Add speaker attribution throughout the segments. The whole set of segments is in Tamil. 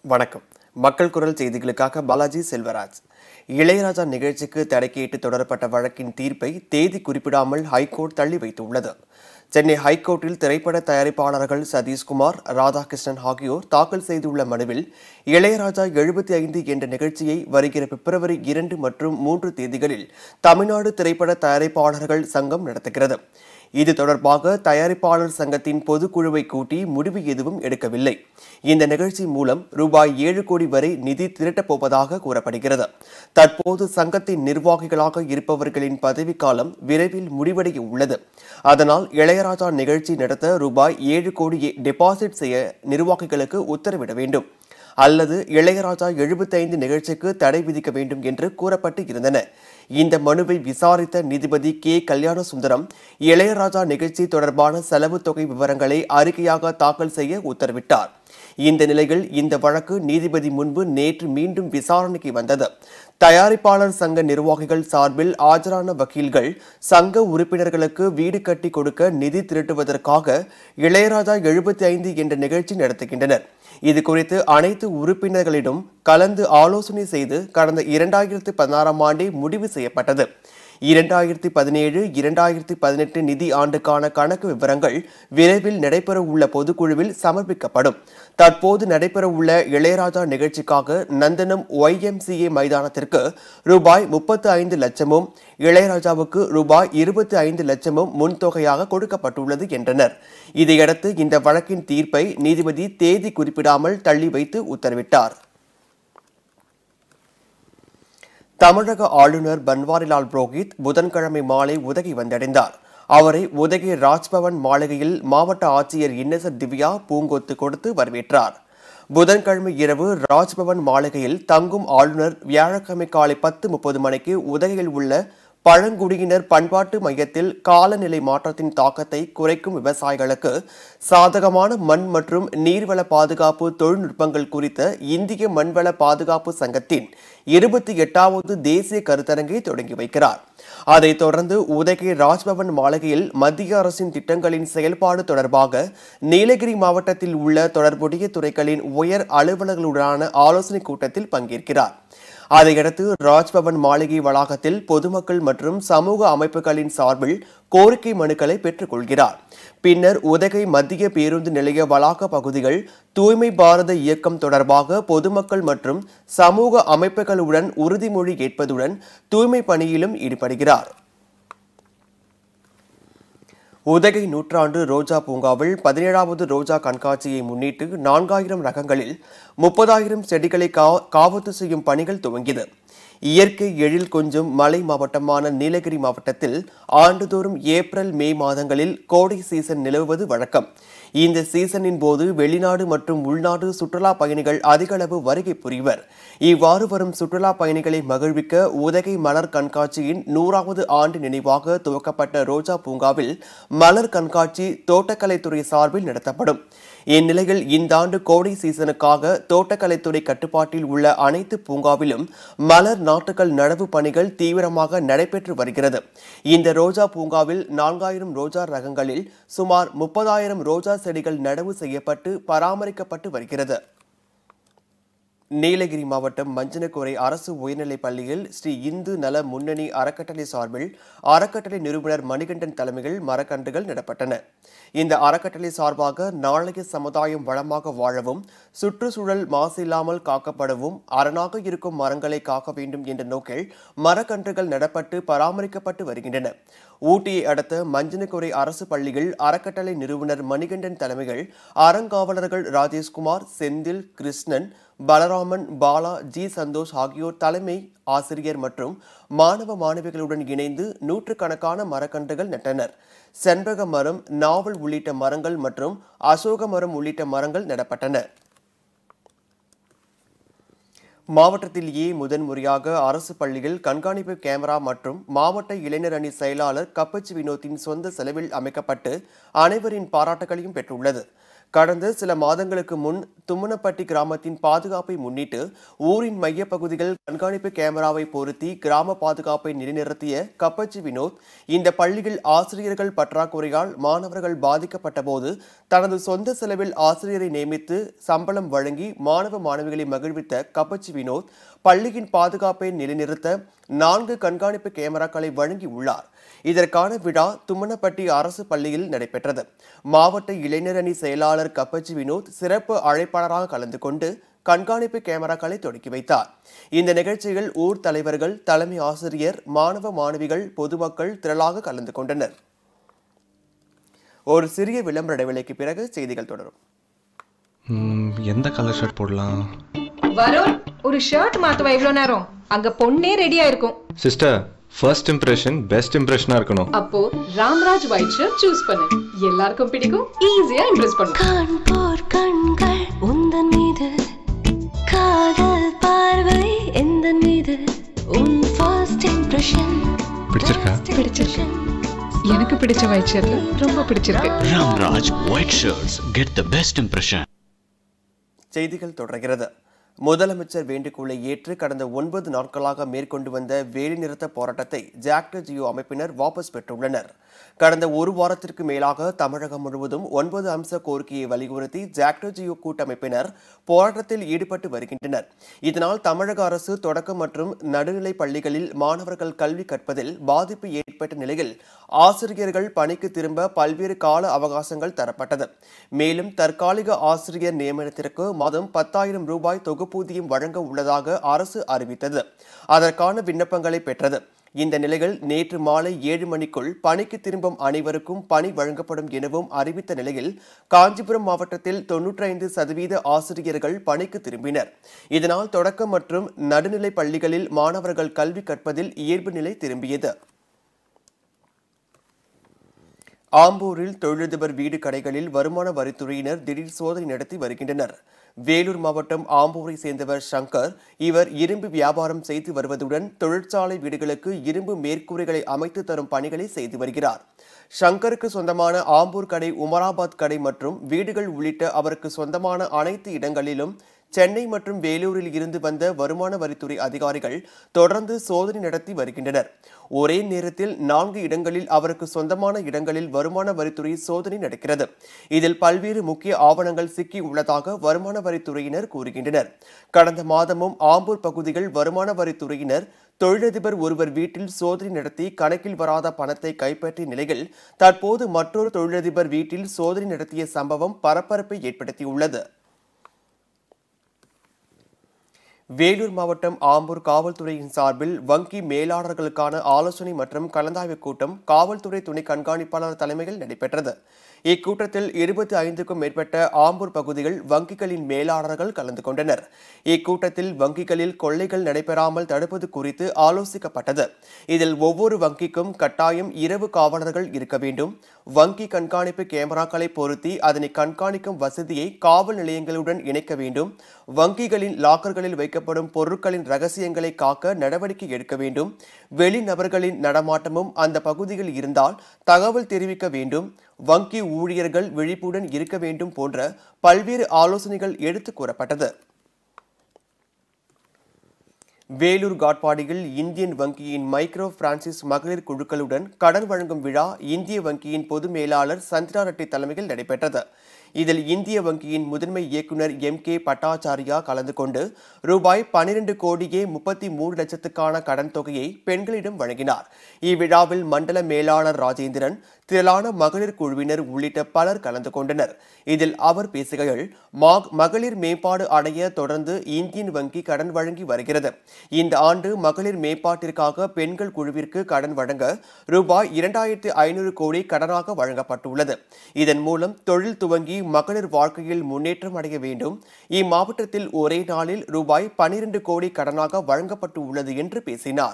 Speaker 1: வணக்கம் மக்கள் குரல் செய்திகளுக்காக பாலாஜி செல்வராஜ் இளையராஜா நிகழ்ச்சிக்கு தடை கேட்டு தொடரப்பட்ட வழக்கின் தீர்ப்பை தேதி குறிப்பிடாமல் ஹைகோர்ட் தள்ளி வைத்துள்ளது சென்னை ஹைகோர்ட்டில் திரைப்பட தயாரிப்பாளர்கள் சதீஷ்குமார் ராதாகிருஷ்ணன் ஆகியோர் தாக்கல் செய்துள்ள மனுவில் இளையராஜா எழுபத்தி ஐந்து என்ற நிகழ்ச்சியை வருகிற பிப்ரவரி இரண்டு மற்றும் மூன்று தேதிகளில் தமிழ்நாடு திரைப்பட தயாரிப்பாளர்கள் சங்கம் நடத்துகிறது இது தொடர்பாக தயாரிப்பாளர் சங்கத்தின் பொதுக்குழுவை கூட்டி முடிவு எதுவும் எடுக்கவில்லை இந்த நிகழ்ச்சி மூலம் ரூபாய் ஏழு கோடி வரை நிதி திரட்டப் போவதாக கூறப்படுகிறது தற்போது சங்கத்தின் நிர்வாகிகளாக இருப்பவர்களின் பதவிக்காலம் விரைவில் முடிவடைய உள்ளது அதனால் இளையராஜா நிகழ்ச்சி நடத்த ரூபாய் ஏழு கோடியை டெபாசிட் செய்ய நிர்வாகிகளுக்கு உத்தரவிட வேண்டும் அல்லது இளையராஜா எழுபத்தைந்து நிகழ்ச்சிக்கு தடை விதிக்க வேண்டும் என்று கூறப்பட்டு இருந்தன இந்த மனுவை விசாரித்த நீதிபதி கே கல்யாண சுந்தரம் இளையராஜா நிகழ்ச்சி தொடர்பான செலவு தொகை விவரங்களை அறிக்கையாக தாக்கல் செய்ய உத்தரவிட்டார் இந்த நிலையில் இந்த வழக்கு நீதிபதி முன்பு நேற்று மீண்டும் விசாரணைக்கு வந்தது தயாரிப்பாளர் சங்க நிர்வாகிகள் சார்பில் ஆஜரான வக்கீல்கள் சங்க உறுப்பினர்களுக்கு வீடு கட்டி கொடுக்க நிதி திரட்டுவதற்காக இளையராஜா எழுபத்தி ஐந்து என்ற நிகழ்ச்சி நடத்துகின்றனர் இது குறித்து அனைத்து உறுப்பினர்களிடம் கலந்து ஆலோசனை செய்து கடந்த இரண்டாயிரத்தி பதினாறாம் ஆண்டே முடிவு செய்யப்பட்டது இரண்டாயிரத்தி பதினேழு இரண்டாயிரத்தி பதினெட்டு நிதி ஆண்டுக்கான கணக்கு விவரங்கள் விரைவில் நடைபெறவுள்ள பொதுக்குழுவில் சமர்ப்பிக்கப்படும் தற்போது நடைபெறவுள்ள இளையராஜா நிகழ்ச்சிக்காக நந்தனம் ஒய்எம்சிஏ மைதானத்திற்கு ரூபாய் முப்பத்து ஐந்து லட்சமும் இளையராஜாவுக்கு ரூபாய் இருபத்தி ஐந்து லட்சமும் முன்தொகையாக கொடுக்கப்பட்டுள்ளது என்றனர் இதையடுத்து இந்த வழக்கின் தீர்ப்பை நீதிபதி தேதி குறிப்பிடாமல் தள்ளி வைத்து உத்தரவிட்டார் தமிழக ஆளுநர் பன்வாரிலால் புரோஹித் புதன்கிழமை மாலை உதகை வந்தடைந்தார் அவரை உதகை ராஜ்பவன் மாளிகையில் மாவட்ட ஆட்சியர் இன்னசென்ட் திவ்யா பூங்கொத்து கொடுத்து வரவேற்றார் புதன்கிழமை இரவு ராஜ்பவன் மாளிகையில் தங்கும் ஆளுநர் வியாழக்கிழமை காலை பத்து முப்பது மணிக்கு உதகையில் உள்ள பழங்குடியினர் பண்பாட்டு மையத்தில் காலநிலை மாற்றத்தின் தாக்கத்தை குறைக்கும் விவசாயிகளுக்கு சாதகமான மண் மற்றும் நீர்வள பாதுகாப்பு தொழில்நுட்பங்கள் குறித்த இந்திய மண்வள பாதுகாப்பு சங்கத்தின் இருபத்தி எட்டாவது தேசிய கருத்தரங்கை தொடங்கி வைக்கிறார் அதைத் தொடர்ந்து உதகை ராஜ்பவன் மாளிகையில் மத்திய அரசின் திட்டங்களின் செயல்பாடு தொடர்பாக நீலகிரி மாவட்டத்தில் உள்ள தொடர்புடைய துறைகளின் உயர் அலுவலர்களுடனான ஆலோசனைக் கூட்டத்தில் பங்கேற்கிறார் அதையடுத்து ராஜ்பவன் மாளிகை வளாகத்தில் பொதுமக்கள் மற்றும் சமூக அமைப்புகளின் சார்பில் கோரிக்கை மனுக்களை பெற்றுக்கொள்கிறார் பின்னர் உதகை மத்திய பேருந்து நிலைய வளாக பகுதிகள் தூய்மை பாரத இயக்கம் தொடர்பாக பொதுமக்கள் மற்றும் சமூக அமைப்புகளுடன் உறுதிமொழி ஏற்பதுடன் தூய்மை பணியிலும் ஈடுபடுகிறார் உதகை நூற்றாண்டு ரோஜா பூங்காவில் பதினேழாவது ரோஜா கண்காட்சியை முன்னிட்டு நான்காயிரம் ரகங்களில் முப்பதாயிரம் செடிகளை கா காவத்து செய்யும் பணிகள் துவங்கியது இயற்கை எழில் கொஞ்சம் மலை மாவட்டமான நீலகிரி மாவட்டத்தில் ஆண்டுதோறும் ஏப்ரல் மே மாதங்களில் கோடை சீசன் நிலவுவது வழக்கம் இந்த சீசனின் போது வெளிநாடு மற்றும் உள்நாடு சுற்றுலா பயணிகள் அதிகளவு வருகை புரிவர் இவ்வாறு வரும் சுற்றுலா பயணிகளை மகிழ்விக்க உதகை மலர் கண்காட்சியின் நூறாவது ஆண்டு நினைவாக துவக்கப்பட்ட ரோஜா பூங்காவில் மலர் கண்காட்சி தோட்டக்கலைத்துறை சார்பில் நடத்தப்படும் இந்நிலையில் இந்த ஆண்டு கோடை சீசனுக்காக தோட்டக்கலைத்துறை கட்டுப்பாட்டில் உள்ள அனைத்து பூங்காவிலும் மலர் நாட்டுகள் நடவு பணிகள் தீவிரமாக நடைபெற்று வருகிறது இந்த ரோஜா பூங்காவில் நான்காயிரம் ரோஜா ரகங்களில் சுமார் முப்பதாயிரம் ரோஜா செடிகள் நடவு செய்யப்பட்டு பராமரிக்கப்பட்டு வருகிறது நீலகிரி மாவட்டம் மஞ்சனக்கோரை அரசு உயர்நிலைப் பள்ளியில் ஸ்ரீ இந்து நல முன்னணி அறக்கட்டளை சார்பில் அறக்கட்டளை நிறுவனர் மணிகண்டன் தலைமையில் மரக்கன்றுகள் நடப்பட்டன இந்த அறக்கட்டளை சார்பாக நாளைய சமுதாயம் வளமாக வாழவும் சுற்றுச்சூழல் மாசில்லாமல் காக்கப்படவும் அரணாக இருக்கும் மரங்களை காக்க வேண்டும் என்ற நோக்கில் மரக்கன்றுகள் நடப்பட்டு பராமரிக்கப்பட்டு வருகின்றன ஊட்டியை அடுத்த மஞ்சனக்கோரை அரசு பள்ளியில் அறக்கட்டளை நிறுவனர் மணிகண்டன் தலைமையில் அறங்காவலர்கள் ராஜேஷ்குமார் செந்தில் கிருஷ்ணன் பலராமன் பாலா ஜி சந்தோஷ் ஆகியோர் தலைமை ஆசிரியர் மற்றும் மாணவ மாணவிகளுடன் இணைந்து நூற்றுக்கணக்கான மரக்கன்றுகள் நட்டனர் செண்பக மரம் நாவல் உள்ளிட்ட மரங்கள் மற்றும் அசோக மரம் உள்ளிட்ட மரங்கள் நடப்பட்டன மாவட்டத்திலேயே முதன்முறையாக அரசு பள்ளியில் கண்காணிப்பு கேமரா மற்றும் மாவட்ட இளைஞர் அணி செயலாளர் கப்பச்சி வினோத்தின் சொந்த செலவில் அமைக்கப்பட்டு அனைவரின் பாராட்டுகளையும் பெற்றுள்ளது கடந்த சில மாதங்களுக்கு முன் தும்மனப்பட்டி கிராமத்தின் பாதுகாப்பை முன்னிட்டு ஊரின் மையப்பகுதிகள் கண்காணிப்பு கேமராவை பொருத்தி கிராம பாதுகாப்பை நிலைநிறுத்திய கப்பச்சி வினோத் இந்த பள்ளியில் ஆசிரியர்கள் பற்றாக்குறையால் மாணவர்கள் பாதிக்கப்பட்ட போது தனது சொந்த செலவில் ஆசிரியரை நியமித்து சம்பளம் வழங்கி மாணவ மாணவிகளை மகிழ்வித்த கப்பச்சி வினோத் பள்ளியின் பாதுகாப்பை நிலைநிறுத்த நான்கு கண்காணிப்பு கேமராக்களை வழங்கி உள்ளார் இதற்கான விழா தும்மனப்பட்டி அரசு பள்ளியில் நடைபெற்றது மாவட்ட இளைஞர் அணி செயலாளர் கப்பச்சி வினோத் சிறப்பு அழைப்பாளராக கலந்து கொண்டு கண்காணிப்பு கேமராக்களை தொடக்கி வைத்தார் இந்த நிகழ்ச்சியில் ஊர் தலைவர்கள் தலைமை ஆசிரியர் மாணவ மாணவிகள் பொதுமக்கள் திரளாக கலந்து கொண்டனர் ஒரு சிறிய விளம்பர இடைவேளைக்கு பிறகு செய்திகள் தொடரும்
Speaker 2: ம், எந்த கலர் ஷர்ட் போடலாம்
Speaker 3: வருண் ஒரு ஷர்ட் மாத்துவா இவ்வளவு நேரம் அங்க பொண்ணே ரெடியா இருக்கும்
Speaker 2: சிஸ்டர் ஃபர்ஸ்ட் இம்ப்ரெஷன் பெஸ்ட் இம்ப்ரெஷனாக இருக்கணும்
Speaker 3: அப்போ ராம்ராஜ் ஒயிட் ஷர்ட் சூஸ் பண்ணு எல்லாருக்கும் பிடிக்கும் ஈஸியா இம்ப்ரெஸ் பண்ணும்
Speaker 4: காண்போர் கண்கள் உந்தன் மீது காதல் பார்வை எந்தன் மீது உன் ஃபர்ஸ்ட் இம்ப்ரெஷன்
Speaker 2: பிடிச்சிருக்கா
Speaker 3: பிடிச்சிருக்கு எனக்கு பிடிச்ச ஒயிட் ஷர்ட் ரொம்ப பிடிச்சிருக்கு
Speaker 5: Ramraj White Shirts get the best impression.
Speaker 1: செய்திகள் தொடர்கிறது முதலமைச்சர் வேண்டுகோளை ஏற்று கடந்த ஒன்பது நாட்களாக மேற்கொண்டு வந்த வேலைநிறுத்த போராட்டத்தை ஜாக்டோ ஜியோ அமைப்பினர் வாபஸ் பெற்றுள்ளனர் கடந்த ஒரு வாரத்திற்கு மேலாக தமிழகம் முழுவதும் ஒன்பது அம்ச கோரிக்கையை வலியுறுத்தி ஜாக்டோ ஜியோ கூட்டமைப்பினர் போராட்டத்தில் ஈடுபட்டு வருகின்றனர் இதனால் தமிழக அரசு தொடக்க மற்றும் நடுநிலை பள்ளிகளில் மாணவர்கள் கல்வி கற்பதில் பாதிப்பு ஏற்பட்ட நிலையில் ஆசிரியர்கள் பணிக்கு திரும்ப பல்வேறு கால அவகாசங்கள் தரப்பட்டது மேலும் தற்காலிக ஆசிரியர் நியமனத்திற்கு மாதம் பத்தாயிரம் ரூபாய் தொகுப்பூதியம் வழங்க உள்ளதாக அரசு அறிவித்தது அதற்கான விண்ணப்பங்களை பெற்றது இந்த நிலையில் நேற்று மாலை ஏழு மணிக்குள் பணிக்கு திரும்பும் அனைவருக்கும் பணி வழங்கப்படும் எனவும் அறிவித்த நிலையில் காஞ்சிபுரம் மாவட்டத்தில் தொன்னூற்றி ஐந்து சதவீத ஆசிரியர்கள் பணிக்கு திரும்பினர் இதனால் தொடக்க மற்றும் நடுநிலை பள்ளிகளில் மாணவர்கள் கல்வி கற்பதில் இயல்பு நிலை திரும்பியது ஆம்பூரில் தொழிலதிபர் வீடு கடைகளில் வருமான வரித்துறையினர் திடீர் சோதனை நடத்தி வருகின்றனர் வேலூர் மாவட்டம் ஆம்பூரை சேர்ந்தவர் சங்கர் இவர் இரும்பு வியாபாரம் செய்து வருவதுடன் தொழிற்சாலை வீடுகளுக்கு இரும்பு மேற்கூரைகளை அமைத்து தரும் பணிகளை செய்து வருகிறார் சங்கருக்கு சொந்தமான ஆம்பூர் கடை உமராபாத் கடை மற்றும் வீடுகள் உள்ளிட்ட அவருக்கு சொந்தமான அனைத்து இடங்களிலும் சென்னை மற்றும் வேலூரில் இருந்து வந்த வருமான வரித்துறை அதிகாரிகள் தொடர்ந்து சோதனை நடத்தி வருகின்றனர் ஒரே நேரத்தில் நான்கு இடங்களில் அவருக்கு சொந்தமான இடங்களில் வருமான வரித்துறை சோதனை நடக்கிறது இதில் பல்வேறு முக்கிய ஆவணங்கள் சிக்கி உள்ளதாக வருமான வரித்துறையினர் கூறுகின்றனர் கடந்த மாதமும் ஆம்பூர் பகுதிகள் வருமான வரித்துறையினர் தொழிலதிபர் ஒருவர் வீட்டில் சோதனை நடத்தி கணக்கில் வராத பணத்தை கைப்பற்றிய நிலையில் தற்போது மற்றொரு தொழிலதிபர் வீட்டில் சோதனை நடத்திய சம்பவம் பரபரப்பை ஏற்படுத்தியுள்ளது வேலூர் மாவட்டம் ஆம்பூர் காவல்துறையின் சார்பில் வங்கி மேலாளர்களுக்கான ஆலோசனை மற்றும் கலந்தாய்வு கூட்டம் காவல்துறை துணை கண்காணிப்பாளர் தலைமையில் நடைபெற்றது இக்கூட்டத்தில் இருபத்தி ஐந்துக்கும் மேற்பட்ட ஆம்பூர் பகுதிகள் வங்கிகளின் மேலாளர்கள் கலந்து கொண்டனர் இக்கூட்டத்தில் வங்கிகளில் கொள்ளைகள் நடைபெறாமல் தடுப்பது குறித்து ஆலோசிக்கப்பட்டது இதில் ஒவ்வொரு வங்கிக்கும் கட்டாயம் இரவு காவலர்கள் இருக்க வேண்டும் வங்கி கண்காணிப்பு கேமராக்களை பொருத்தி அதனை கண்காணிக்கும் வசதியை காவல் நிலையங்களுடன் இணைக்க வேண்டும் வங்கிகளின் லாக்கர்களில் வைக்கப்படும் பொருட்களின் ரகசியங்களை காக்க நடவடிக்கை எடுக்க வேண்டும் வெளிநபர்களின் நடமாட்டமும் அந்த பகுதியில் இருந்தால் தகவல் தெரிவிக்க வேண்டும் வங்கி ஊழியர்கள் விழிப்புடன் இருக்க வேண்டும் போன்ற பல்வேறு ஆலோசனைகள் எடுத்துக் கூறப்பட்டது வேலூர் காட்பாடியில் இந்தியன் வங்கியின் மைக்ரோ பிரான்சிஸ் மகளிர் குழுக்களுடன் கடன் வழங்கும் விழா இந்திய வங்கியின் பொது மேலாளர் சந்திரா ரெட்டி தலைமையில் நடைபெற்றது இதில் இந்திய வங்கியின் முதன்மை இயக்குனர் எம் கே பட்டாச்சாரியா கலந்து கொண்டு ரூபாய் பனிரெண்டு கோடியே முப்பத்தி மூன்று லட்சத்துக்கான கடன் தொகையை பெண்களிடம் வழங்கினார் இவ்விழாவில் மண்டல மேலாளர் ராஜேந்திரன் திரளான மகளிர் குழுவினர் உள்ளிட்ட பலர் கலந்து கொண்டனர் இதில் அவர் பேசுகையில் மா- மகளிர் மேம்பாடு அடைய தொடர்ந்து இந்தியன் வங்கி கடன் வழங்கி வருகிறது இந்த ஆண்டு மகளிர் மேம்பாட்டிற்காக பெண்கள் குழுவிற்கு கடன் வழங்க ரூபாய் இரண்டாயிரத்தி ஐநூறு கோடி கடனாக வழங்கப்பட்டுள்ளது இதன் மூலம் தொழில் துவங்கி மகளிர் வாழ்க்கையில் முன்னேற்றம் அடைய வேண்டும் இம்மாவட்டத்தில் ஒரே நாளில் ரூபாய் பனிரெண்டு கோடி கடனாக வழங்கப்பட்டு உள்ளது என்று பேசினார்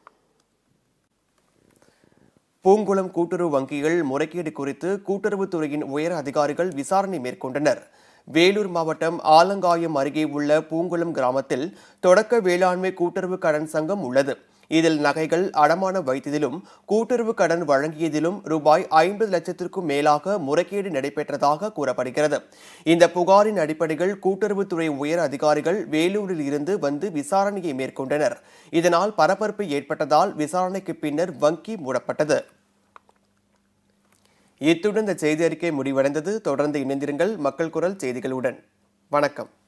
Speaker 1: பூங்குளம் கூட்டுறவு வங்கிகள் முறைகேடு குறித்து கூட்டுறவுத்துறையின் உயர் அதிகாரிகள் விசாரணை மேற்கொண்டனர் வேலூர் மாவட்டம் ஆலங்காயம் அருகே உள்ள பூங்குளம் கிராமத்தில் தொடக்க வேளாண்மை கூட்டுறவு கடன் சங்கம் உள்ளது இதில் நகைகள் அடமான வைத்ததிலும் கூட்டுறவு கடன் வழங்கியதிலும் ரூபாய் ஐம்பது லட்சத்திற்கும் மேலாக முறைகேடு நடைபெற்றதாக கூறப்படுகிறது இந்த புகாரின் அடிப்படையில் கூட்டுறவுத்துறை உயர் அதிகாரிகள் வேலூரில் இருந்து வந்து விசாரணையை மேற்கொண்டனர் இதனால் பரபரப்பு ஏற்பட்டதால் விசாரணைக்கு பின்னர் வங்கி மூடப்பட்டது இத்துடன் இந்த செய்தி அறிக்கை முடிவடைந்தது தொடர்ந்து இணைந்திருங்கள் மக்கள் குரல் செய்திகளுடன் வணக்கம்